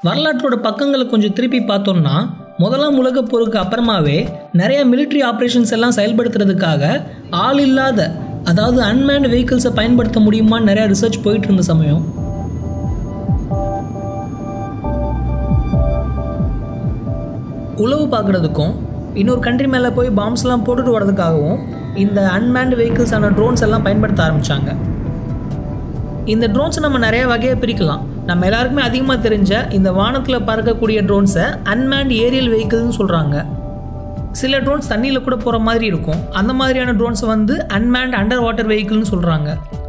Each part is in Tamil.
வரலாற்றோட பக்கங்களை கொஞ்சம் திருப்பி பார்த்தோம்னா முதலாம் உலகப் போருக்கு அப்புறமாவே நிறைய military ஆப்ரேஷன்ஸ் எல்லாம் செயல்படுத்துறதுக்காக ஆள் இல்லாத அதாவது அன்மேன்டு வெஹிக்கிள்ஸை பயன்படுத்த முடியுமான்னு நிறைய ரிசர்ச் போயிட்டு இருந்த சமயம் உளவு பார்க்குறதுக்கும் இன்னொரு கண்ட்ரி மேலே போய் பாம்ஸ்லாம் போட்டுட்டு வரதுக்காகவும் இந்த அன்மேன்டு வெஹிக்கிள்ஸான ட்ரோன்ஸ் எல்லாம் பயன்படுத்த ஆரம்பித்தாங்க இந்த ட்ரோன்ஸை நம்ம நிறைய வகையாக பிரிக்கலாம் நம்ம எல்லாருக்குமே அதிகமாக தெரிஞ்ச இந்த வானத்தில் பறக்கக்கூடிய ட்ரோன்ஸை அன்மேன்ட் ஏரியல் வெஹிக்கிள்னு சொல்கிறாங்க சில ட்ரோன்ஸ் தண்ணியில் கூட போகிற மாதிரி இருக்கும் அந்த மாதிரியான ட்ரோன்ஸை வந்து அன்மேன்ட் அண்டர் வாட்டர் வெஹிக்கிள்னு சொல்கிறாங்க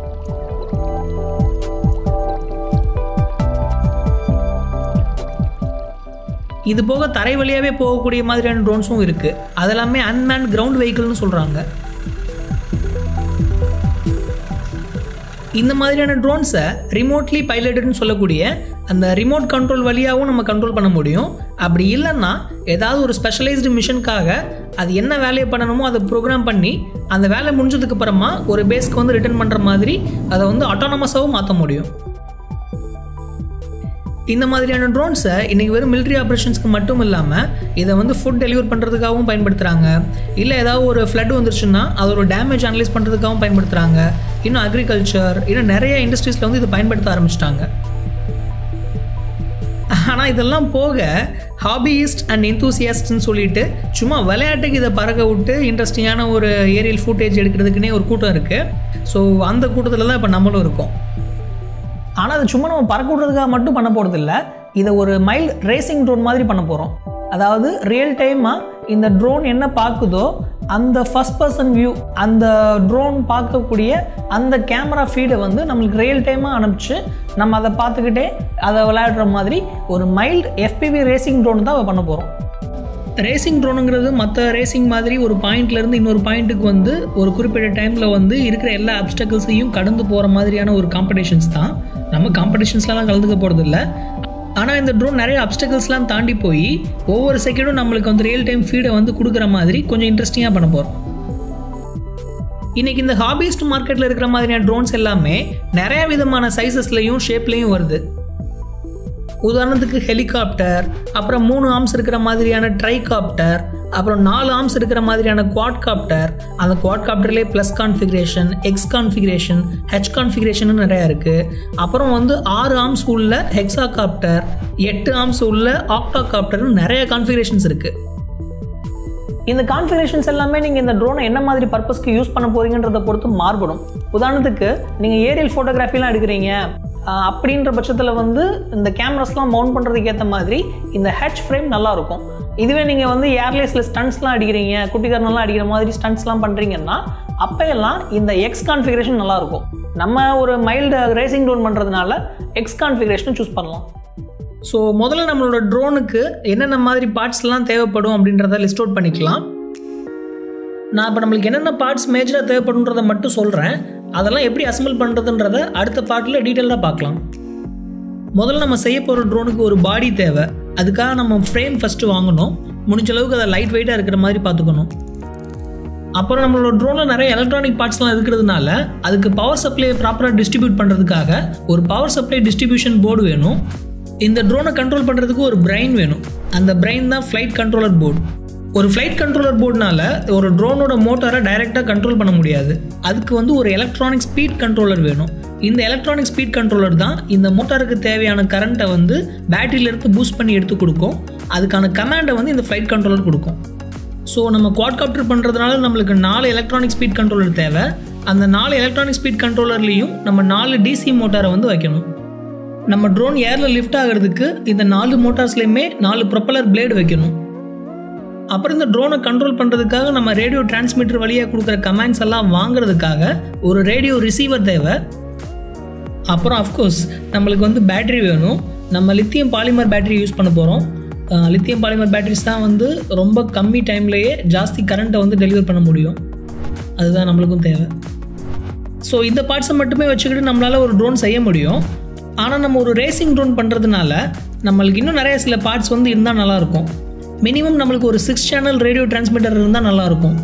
இது போக தரை வழியாகவே போகக்கூடிய மாதிரியான ட்ரோன்ஸும் இருக்குது அதெல்லாமே அன்மேன்ட் கிரவுண்ட் வெஹிக்கிள்னு சொல்கிறாங்க இந்த மாதிரியான ட்ரோன்ஸை ரிமோட்லி பைலட்டட்னு சொல்லக்கூடிய அந்த ரிமோட் கண்ட்ரோல் வழியாகவும் நம்ம கண்ட்ரோல் பண்ண முடியும் அப்படி இல்லைன்னா ஏதாவது ஒரு ஸ்பெஷலைஸ்டு மிஷனுக்காக அது என்ன வேலையை பண்ணணுமோ அதை ப்ரோக்ராம் பண்ணி அந்த வேலை முடிஞ்சதுக்கு அப்புறமா ஒரு பேஸ்க்கு வந்து ரிட்டர்ன் பண்ணுற மாதிரி அதை வந்து ஆட்டோனமஸாகவும் மாற்ற முடியும் இந்த மாதிரியான ட்ரோன்ஸை இன்றைக்கி வெறும் military ஆப்ரேஷன்ஸ்க்கு மட்டும் இல்லாமல் இதை வந்து ஃபுட் டெலிவர் பண்ணுறதுக்காகவும் பயன்படுத்துகிறாங்க இல்லை ஏதாவது ஒரு ஃப்ளட் வந்துருச்சுன்னா அதோட டேமேஜ் அனலைஸ் பண்ணுறதுக்காகவும் பயன்படுத்துகிறாங்க இன்னும் அக்ரிகல்ச்சர் இன்னும் நிறைய இண்டஸ்ட்ரீஸில் வந்து இதை பயன்படுத்த ஆரம்பிச்சிட்டாங்க ஆனால் இதெல்லாம் போக ஹாபியிஸ்ட் அண்ட் enthusiasts-னு சொல்லிட்டு சும்மா விளையாட்டுக்கு இதை பறக்க விட்டு இன்ட்ரெஸ்டிங்கான ஒரு ஏரியல் ஃபுட்டேஜ் எடுக்கிறதுக்குன்னே ஒரு கூட்டம் இருக்குது ஸோ அந்த கூட்டத்தில் தான் இப்போ நம்மளும் இருக்கோம் ஆனால் அது சும்மா நம்ம பறக்க விடுறதுக்காக மட்டும் பண்ண போகிறது இல்லை இதை ஒரு மைல் ரேசிங் ட்ரோன் மாதிரி பண்ண போகிறோம் அதாவது ரியல் டைமாக இந்த ட்ரோன் என்ன பார்க்குதோ அந்த ஃபஸ்ட் பர்சன் வியூ அந்த ட்ரோன் பார்க்கக்கூடிய அந்த கேமரா ஃபீடை வந்து நம்மளுக்கு ரியல் டைமாக அனுப்பிச்சு நம்ம அதை பார்த்துக்கிட்டே அதை விளையாடுற மாதிரி ஒரு மைல்டு எஃபிவி ரேசிங் ட்ரோன் தான் பண்ண போகிறோம் ரேசிங் ட்ரோனுங்கிறது மற்ற ரேசிங் மாதிரி ஒரு பாயிண்ட்லேருந்து இன்னொரு பாயிண்ட்டுக்கு வந்து ஒரு குறிப்பிட்ட டைமில் வந்து இருக்கிற எல்லா அப்டக்கல்ஸையும் கடந்து போகிற மாதிரியான ஒரு காம்படிஷன்ஸ் தான் நம்ம காம்படிஷன்ஸ்லாம் கலந்துக்க போகிறது இல்லை ஆனால் இந்த ட்ரோன் நிறைய அப்டக்கல்ஸ்லாம் தாண்டி போய் ஒவ்வொரு செகண்டும் நம்மளுக்கு வந்து ரியல் டைம் ஃபீடை வந்து கொடுக்குற மாதிரி கொஞ்சம் இன்ட்ரெஸ்டிங்காக பண்ண போகிறோம் இன்றைக்கி இந்த ஹாபிஸ்ட் மார்க்கெட்டில் இருக்கிற மாதிரியான ட்ரோன்ஸ் எல்லாமே நிறைய விதமான சைஸஸ்லையும் ஷேப்லேயும் வருது உதாரணத்துக்கு ஹெலிகாப்டர் அப்புறம் மூணு ஆர்ம்ஸ் இருக்கிற மாதிரியான ட்ரைகாப்டர் அப்புறம் நாலு ஆர்ம்ஸ் இருக்கிற மாதிரியான குவாட் காப்டர் அந்த குவாட் காப்டர்லேயே plus configuration X configuration H configuration நிறையா இருக்குது அப்புறம் வந்து ஆறு ஆர்ம்ஸ் உள்ள ஹெக்ஸா காப்டர் எட்டு ஆர்ம்ஸ் உள்ள ஆக்டா காப்டர்னு நிறைய கான்ஃபிகரேஷன்ஸ் இருக்குது இந்த கான்ஃபிகரேஷன்ஸ் எல்லாமே நீங்கள் இந்த ட்ரோனை என்ன மாதிரி பர்பஸ்க்கு யூஸ் பண்ண போறீங்கன்றதை பொறுத்து மாறுபடும் உதாரணத்துக்கு நீங்கள் ஏரியல் ஃபோட்டோகிராஃபிலாம் எடுக்கிறீங்க ஆஹ் அப்படின்ற பட்சத்தில் வந்து இந்த கேமராஸ்லாம் மவுண்ட் பண்ணுறதுக்கு ஏற்ற மாதிரி இந்த ஹெச் ஃப்ரேம் நல்லாயிருக்கும் இதுவே நீங்கள் வந்து ஏர்லேஸில் ஸ்டண்ட்ஸ்லாம் அடிக்கிறீங்க குட்டிக்காரனெல்லாம் அடிக்கிற மாதிரி ஸ்டண்ட்ஸ்லாம் பண்ணுறீங்கன்னா அப்போயெல்லாம் இந்த எக்ஸ் கான்ஃபிகரேஷன் நல்லாயிருக்கும் நம்ம ஒரு மைல்டு ரேசிங் ட்ரோன் பண்ணுறதுனால எக்ஸ் கான்ஃபிகரேஷனை சூஸ் பண்ணலாம் ஸோ முதல்ல நம்மளோட ட்ரோனுக்கு என்னென்ன மாதிரி பார்ட்ஸ்லாம் தேவைப்படும் அப்படின்றத லிஸ்ட் அவுட் பண்ணிக்கலாம் நான் இப்போ நம்மளுக்கு என்னென்ன பார்ட்ஸ் மேஜராக தேவைப்படுன்றதை மட்டும் சொல்கிறேன் அதெல்லாம் எப்படி அசம்பிள் பண்ணுறதுன்றத அடுத்த பார்ட்டில் டீட்டெயிலாக பார்க்கலாம் முதல்ல நம்ம செய்ய போகிற ட்ரோனுக்கு ஒரு பாடி தேவை அதுக்காக நம்ம ஃப்ரேம் ஃபஸ்ட்டு வாங்கணும் முடிஞ்ச அளவுக்கு அதை லைட் வெயிட்டாக இருக்கிற மாதிரி பார்த்துக்கணும் அப்புறம் நம்மளோட ட்ரோனில் நிறைய எலக்ட்ரானிக் பார்ட்ஸ்லாம் இருக்கிறதுனால அதுக்கு பவர் சப்ளை ப்ராப்பராக டிஸ்ட்ரிபியூட் பண்ணுறதுக்காக ஒரு பவர் சப்ளை டிஸ்ட்ரிபியூஷன் போர்டு வேணும் இந்த ட்ரோனை கண்ட்ரோல் பண்ணுறதுக்கு ஒரு பிரைன் வேணும் அந்த பிரைன் தான் ஃப்ளைட் கண்ட்ரோலர் போர்டு ஒரு ஃப்ளைட் கண்ட்ரோலர் போர்டுனால ஒரு ட்ரோனோட மோட்டாரை டைரெக்டாக கண்ட்ரோல் பண்ண முடியாது அதுக்கு வந்து ஒரு எலக்ட்ரானிக் ஸ்பீட் கண்ட்ரோலர் வேணும் இந்த எலக்ட்ரானிக் ஸ்பீட் கண்ட்ரோலர் தான் இந்த மோட்டாருக்கு தேவையான கரண்ட்டை வந்து பேட்டரியிலேருந்து பூஸ்ட் பண்ணி எடுத்து கொடுக்கும் அதுக்கான கமாண்டை வந்து இந்த ஃப்ளைட் கண்ட்ரோலர் கொடுக்கும் ஸோ நம்ம குவாட்காப்டர் பண்ணுறதுனால நம்மளுக்கு நாலு எலக்ட்ரானிக் ஸ்பீட் கண்ட்ரோலர் தேவை அந்த நாலு எலக்ட்ரானிக் ஸ்பீட் கண்ட்ரோலர்லேயும் நம்ம நாலு டிசி மோட்டாரை வந்து வைக்கணும் நம்ம ட்ரோன் ஏரில் லிஃப்ட் ஆகிறதுக்கு இந்த நாலு மோட்டார்ஸ்லையுமே நாலு ப்ரொப்பலர் பிளேடு வைக்கணும் அப்புறம் இந்த ட்ரோனை கண்ட்ரோல் பண்ணுறதுக்காக நம்ம ரேடியோ டிரான்ஸ்மிட்டர் வழியாக கொடுக்குற கமாண்ட்ஸ் எல்லாம் வாங்குறதுக்காக ஒரு ரேடியோ ரிசீவர் தேவை அப்புறம் அஃப்கோர்ஸ் நம்மளுக்கு வந்து பேட்டரி வேணும் நம்ம லித்தியம் பாலிமர் பேட்டரி யூஸ் பண்ண போகிறோம் லித்தியம் பாலிமர் பேட்டரிஸ் தான் வந்து ரொம்ப கம்மி டைம்லேயே ஜாஸ்தி கரண்ட்டை வந்து டெலிவர் பண்ண முடியும் அதுதான் நம்மளுக்கும் தேவை ஸோ இந்த பார்ட்ஸை மட்டுமே வச்சுக்கிட்டு நம்மளால் ஒரு ட்ரோன் செய்ய முடியும் ஆனால் நம்ம ஒரு ரேசிங் ட்ரோன் பண்ணுறதுனால நம்மளுக்கு இன்னும் நிறைய சில பார்ட்ஸ் வந்து இருந்தால் நல்லாயிருக்கும் மினிமம் நம்மளுக்கு ஒரு சிக்ஸ் சேனல் ரேடியோ டிரான்ஸ்மிட்டர் இருந்தால் நல்லாயிருக்கும்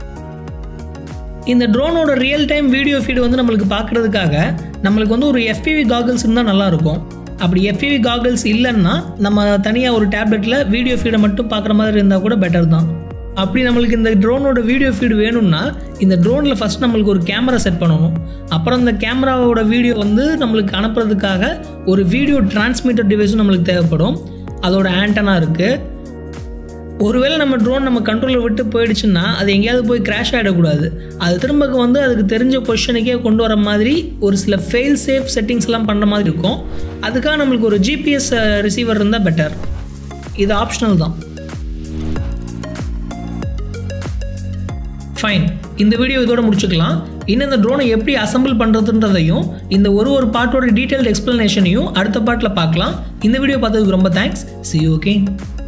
இந்த ட்ரோனோட ரியல் டைம் வீடியோ ஃபீடு வந்து நம்மளுக்கு பார்க்குறதுக்காக நம்மளுக்கு வந்து ஒரு எஃபிவி காகல்ஸ் இருந்தால் நல்லாயிருக்கும் அப்படி எஃப்இவி காகல்ஸ் இல்லைன்னா நம்ம தனியாக ஒரு டேப்லெட்டில் வீடியோ ஃபீடை மட்டும் பார்க்குற மாதிரி இருந்தால் கூட பெட்டர் தான் அப்படி நம்மளுக்கு இந்த ட்ரோனோட வீடியோ ஃபீடு வேணும்னா இந்த ட்ரோனில் ஃபஸ்ட் நம்மளுக்கு ஒரு கேமரா செட் பண்ணணும் அப்புறம் இந்த கேமராவோட வீடியோ வந்து நம்மளுக்கு அனுப்புறதுக்காக ஒரு வீடியோ டிரான்ஸ்மிட்டர் டிவைஸும் நம்மளுக்கு தேவைப்படும் அதோட ஆண்டனா இருக்குது ஒருவேளை நம்ம ட்ரோன் நம்ம கண்ட்ரோலில் விட்டு போயிடுச்சுன்னா அது எங்கேயாவது போய் கிராஷ் ஆகிடக்கூடாது அது திரும்ப வந்து அதுக்கு தெரிஞ்ச பொசிஷனுக்கே கொண்டு வர மாதிரி ஒரு சில ஃபெயில் சேஃப் செட்டிங்ஸ்லாம் பண்ணுற மாதிரி இருக்கும் அதுக்காக நம்மளுக்கு ஒரு ஜிபிஎஸ் ரிசீவர் இருந்தால் பெட்டர் இது ஆப்ஷனல் தான் ஃபைன் இந்த வீடியோ இதோட முடிச்சுக்கலாம் இன்னும் இந்த ட்ரோனை எப்படி அசம்பிள் பண்ணுறதுன்றதையும் இந்த ஒரு ஒரு பார்ட்டோட டீட்டெயில்டு எக்ஸ்ப்ளனேஷனையும் அடுத்த பார்ட்டில் பார்க்கலாம் இந்த வீடியோ பார்த்ததுக்கு ரொம்ப தேங்க்ஸ் சி ஓகே